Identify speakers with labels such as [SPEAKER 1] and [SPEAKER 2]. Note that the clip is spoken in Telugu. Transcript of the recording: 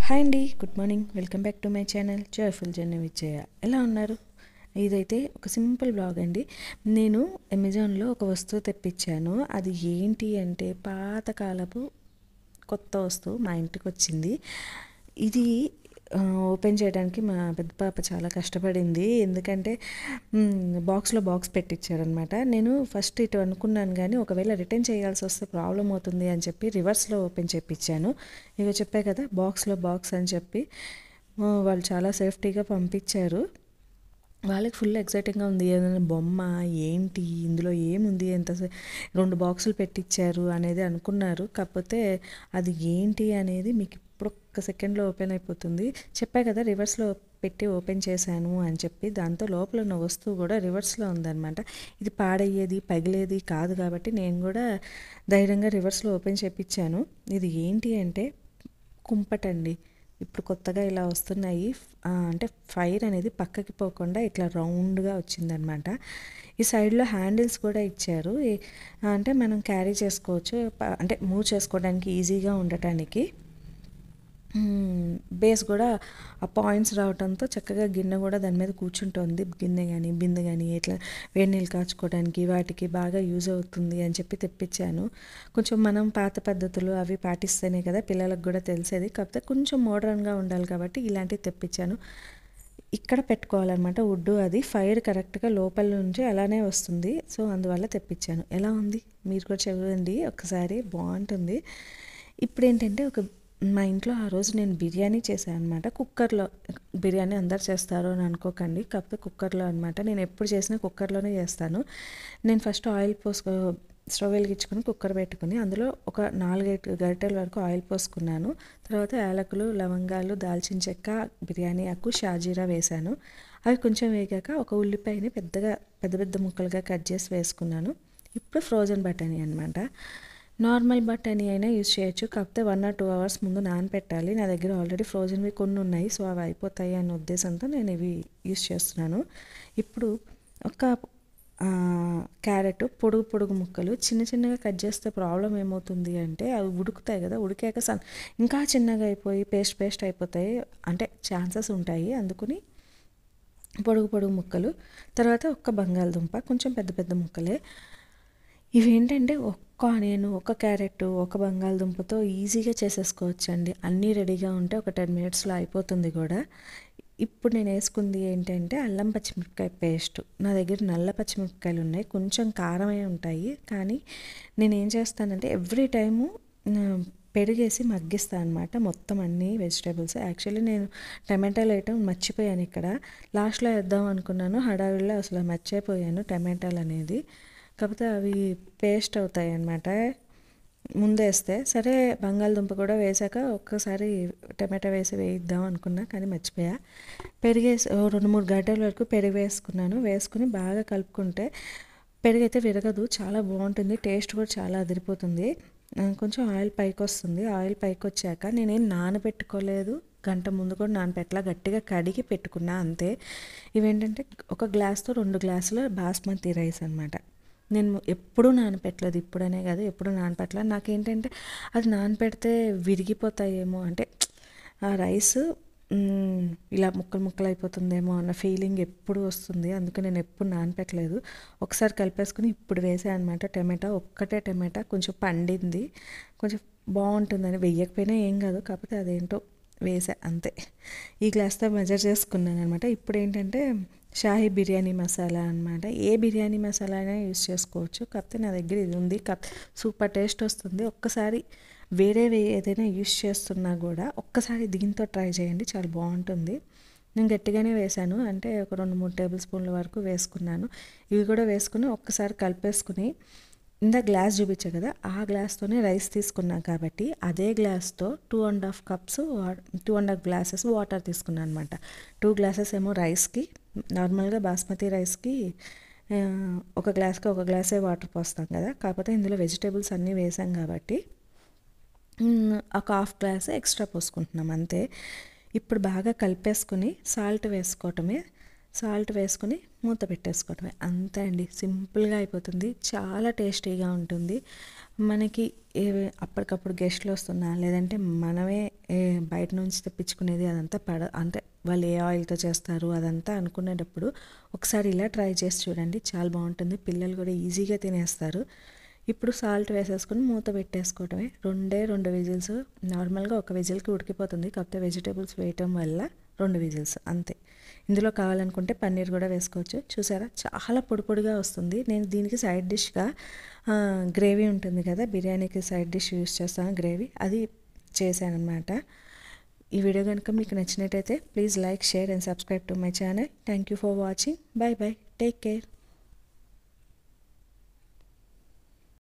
[SPEAKER 1] హాయ్ అండి good morning welcome back to my channel joyful journey Vijaya ఎలా ఉన్నారు ఇదైతే ఒక సింపుల్ బ్లాగ్ అండి నేను అమెజాన్లో ఒక వస్తువు తెప్పించాను అది ఏంటి అంటే పాతకాలపు కొత్త వస్తువు మా ఇంటికి వచ్చింది ఇది ఆ, ఓపెన్ చేయడానికి మా పెద్ద పాప చాలా కష్టపడింది ఎందుకంటే మ్, బాక్స్లో బాక్స్ పెట్టించారనమాట నేను ఫస్ట్ ఇటు అనుకున్నాను కానీ ఒకవేళ రిటర్న్ చేయాల్సి వస్తే ప్రాబ్లం అవుతుంది అని చెప్పి రివర్స్లో ఓపెన్ చేయించాను ఇక చెప్పా కదా బాక్స్లో బాక్స్ అని చెప్పి ఆ, వాళ్ళు చాలా సేఫ్టీగా పంపించారు వాళ్ళకి ఫుల్ ఎక్సైటింగ్గా ఉంది ఏదైనా బొమ్మ ఏంటి ఇందులో ఏముంది ఎంత సే- రెండు బాక్సులు పెట్టించారు అనేది అనుకున్నారు కాకపోతే అది ఏంటి అనేది మీకు ఇప్పుడు ఒక్క సెకండ్లో ఓపెన్ అయిపోతుంది చెప్పా కదా రివర్స్లో పెట్టి ఓపెన్ చేశాను అని చెప్పి దాంతో లోపల ఉన్న వస్తువు కూడా రివర్స్లో ఉందన్నమాట ఇది పాడయ్యేది పగిలేది కాదు కాబట్టి నేను కూడా ధైర్యంగా రివర్స్లో ఓపెన్ చేపించాను ఇది ఏంటి అంటే కుంపటండి ఇప్పుడు కొత్తగా ఇలా వస్తున్నాయి ఆ, అంటే ఫైర్ అనేది పక్కకి పోకుండా ఇట్లా రౌండ్గా వచ్చిందనమాట ఈ సైడ్లో హ్యాండిల్స్ కూడా ఇచ్చారు ఈ- అంటే మనం క్యారీ చేసుకోవచ్చు ప- అంటే మూవ్ చేసుకోవడానికి ఈజీగా ఉండటానికి మ్మ్. బేస్ కూడా ఆ పాయింట్స్ రావడంతో చక్కగా గిన్నె కూడా దాని మీద కూర్చుంటుంది గిన్నె కానీ బిందె కానీ ఇట్లా వేడి నీళ్ళు కాచుకోవడానికి వాటికి బాగా యూజ్ అవుతుంది అని చెప్పి తెప్పించాను కొంచెం మనం పాత పద్ధతులు అవి పాటిస్తేనే కదా పిల్లలకు కూడా తెలిసేది కాకపోతే కొంచెం మోడర్న్గా ఉండాలి కాబట్టి ఇలాంటివి తెప్పించాను ఇక్కడ పెట్టుకోవాలన్నమాట వుడ్ అది ఫైర్ కరెక్ట్గా లోపల నుంచి అలానే వస్తుంది సో అందువల్ల తెప్పించాను ఎలా ఉంది మీరు కూడా చూడండి ఒకసారి బాగుంటుంది ఇప్పుడు ఏంటంటే ఒక మా ఇంట్లో ఆ రోజు నేను బిర్యానీ చేశాను అనమాట కుక్కర్లో బిర్యానీ అందరు చేస్తారు అని అనుకోకండి కాకపోతే కుక్కర్లో అనమాట నేను ఎప్పుడు చేసినా కుక్కర్లోనే చేస్తాను నేను ఫస్ట్ ఆయిల్ పోసుకో స్టవ్ వెలిగించుకొని కుక్కర్ పెట్టుకుని అందులో ఒక నాలుగైదు గరిటెల వరకు ఆయిల్ పోసుకున్నాను తర్వాత యాలకులు లవంగాలు దాల్చిన చెక్క బిర్యానీ ఆకు షాజీరా వేశాను అవి కొంచెం వేగాక ఒక ఉల్లిపాయని పెద్దగా పెద్ద పెద్ద ముక్కలుగా కట్ చేసి వేసుకున్నాను ఇప్పుడు ఫ్రోజన్ బఠానీ అనమాట నార్మల్ బఠానీ అయినా యూజ్ చేయొచ్చు కాకపోతే వన్ ఆర్ టూ అవర్స్ ముందు నానపెట్టాలి నా దగ్గర ఆల్రెడీ ఫ్రోజన్వి కొన్ని ఉన్నాయి సో అవి అయిపోతాయి అనే ఉద్దేశంతో నేను ఇవి యూజ్ చేస్తున్నాను ఇప్పుడు ఒక ఆ, క్యారెట్ పొడుగు పొడుగు ముక్కలు చిన్న చిన్నగా కట్ చేస్తే ప్రాబ్లం ఏమవుతుంది అంటే అవి ఉడుకుతాయి కదా ఉడికాక సన్ ఇంకా చిన్నగా అయిపోయి పేస్ట్ పేస్ట్ అయిపోతాయి అంటే ఛాన్సెస్ ఉంటాయి అందుకని పొడుగు పొడుగు ముక్కలు తర్వాత ఒక్క బంగాళదుంప కొంచెం పెద్ద పెద్ద ముక్కలే ఇవేంటంటే ఒక్క ఆనియన్ ఒక క్యారెట్ ఒక బంగాళదుంపతో ఈజీగా చేసేసుకోవచ్చు అండి అన్నీ రెడీగా ఉంటే ఒక టెన్ మినిట్స్లో అయిపోతుంది కూడా ఇప్పుడు నేను వేసుకుంది ఏంటంటే అల్లం పచ్చిమిరపకాయ పేస్ట్ నా దగ్గర నల్ల పచ్చిమిరపకాయలు ఉన్నాయి కొంచెం కారమే ఉంటాయి కానీ నేను ఏం చేస్తానంటే ఎవ్రీ టైము పెరిగేసి మగ్గిస్తాను అనమాట మొత్తం అన్ని వెజిటేబుల్స్ యాక్చువల్లీ నేను టమాటాలు వేయటం మర్చిపోయాను ఇక్కడ లాస్ట్లో వేద్దాం అనుకున్నాను హడావిడిలో అసలు మర్చిపోయాను టమాటాలు అనేది కాకపోతే అవి పేస్ట్ అవుతాయి అన్నమాట ముందేస్తే సరే బంగాళదుంప కూడా వేసాక ఒక్కసారి టమాటా వేసి వేయిద్దాం అనుకున్నా కానీ మర్చిపోయా పెరిగేసి ఓ రెండు మూడు గంటల వరకు పెరుగు వేసుకున్నాను వేసుకుని బాగా కలుపుకుంటే పెరుగు అయితే విరగదు చాలా బాగుంటుంది టేస్ట్ కూడా చాలా అదిరిపోతుంది ఆ, కొంచెం ఆయిల్ పైకి వస్తుంది ఆయిల్ పైకి వచ్చాక నేనేం నానబెట్టుకోలేదు గంట ముందు కూడా నానబెట్టలా గట్టిగా కడిగి పెట్టుకున్నా అంతే ఇవేంటంటే ఒక గ్లాస్తో రెండు గ్లాసుల బాస్మతి రైస్ అనమాట నేను ఎప్పుడూ నానపెట్టలేదు ఇప్పుడనే కాదు ఎప్పుడు నానపెట్టలేదు నాకేంటంటే అది నానపెడితే విరిగిపోతాయేమో అంటే ఆ రైస్ మ్, ఇలా ముక్కలు ముక్కలు అయిపోతుందేమో అన్న ఫీలింగ్ ఎప్పుడు వస్తుంది అందుకే నేను ఎప్పుడు నానపెట్టలేదు ఒకసారి కలిపేసుకుని ఇప్పుడు వేసాను అనమాట టమాటా ఒక్కటే టమాటా కొంచెం పండింది కొంచెం బాగుంటుందని వెయ్యకపోయినా ఏం కాదు కాకపోతే అదేంటో వేసా అంతే ఈ గ్లాస్తో మెజర్ చేసుకున్నాను అనమాట ఇప్పుడు ఏంటంటే షాహీ బిర్యానీ మసాలా అనమాట ఏ బిర్యానీ మసాలా అయినా యూస్ చేసుకోవచ్చు కాకపోతే నా దగ్గర ఇది ఉంది కప్ సూపర్ టేస్ట్ వస్తుంది ఒక్కసారి వేరే వే ఏదైనా యూస్ చేస్తున్నా కూడా ఒక్కసారి దీంతో ట్రై చేయండి చాలా బాగుంటుంది నేను గట్టిగానే వేశాను అంటే ఒక రెండు మూడు టేబుల్ స్పూన్ల వరకు వేసుకున్నాను ఇవి కూడా వేసుకుని ఒక్కసారి కలిపేసుకుని ఇందా గ్లాస్ చూపించా కదా ఆ గ్లాస్తోనే రైస్ తీసుకున్నా కాబట్టి అదే గ్లాస్తో two and half cups two and half glasses water తీసుకున్నాను అనమాట టూ గ్లాసెస్ ఏమో రైస్కి నార్మల్గా బాస్మతి రైస్కి ఆ, ఒక గ్లాస్కి ఒక గ్లాసే వాటర్ పోస్తాం కదా కాకపోతే ఇందులో వెజిటేబుల్స్ అన్నీ వేసాం కాబట్టి మ్, ఒక హాఫ్ గ్లాస్ ఎక్స్ట్రా పోసుకుంటున్నాం అంతే ఇప్పుడు బాగా కలిపేసుకుని సాల్ట్ వేసుకోవటమే సాల్ట్ వేసుకొని మూత పెట్టేసుకోవడమే అంతే అండి సింపుల్గా అయిపోతుంది చాలా టేస్టీగా ఉంటుంది మనకి ఏ అప్పటికప్పుడు గెస్ట్లు వస్తున్నా లేదంటే మనమే ఏ బయట నుంచి తెప్పించుకునేది అదంతా పడ అంటే వాళ్ళు ఏ ఆయిల్తో చేస్తారు అదంతా అనుకునేటప్పుడు ఒకసారి ఇలా ట్రై చేసి చూడండి చాలా బాగుంటుంది పిల్లలు కూడా ఈజీగా తినేస్తారు ఇప్పుడు సాల్ట్ వేసేసుకొని మూత పెట్టేసుకోవటమే రెండే రెండు విజిల్స్ నార్మల్గా ఒక విజిల్కి ఉడికిపోతుంది కాకపోతే వెజిటేబుల్స్ వేయటం వల్ల రెండు విజిల్స్ అంతే ఇందులో కావాలనుకుంటే పన్నీర్ కూడా వేసుకోవచ్చు చూసారా చాలా పొడి పొడిగా వస్తుంది నేను దీనికి సైడ్ డిష్గా గ్రేవీ ఉంటుంది కదా బిర్యానీకి సైడ్ డిష్ యూస్ చేస్తాను గ్రేవీ అది చేశాను అనమాట ఈ వీడియో కనుక మీకు నచ్చినట్టయితే please like share and subscribe to my channel thank you for watching bye bye take care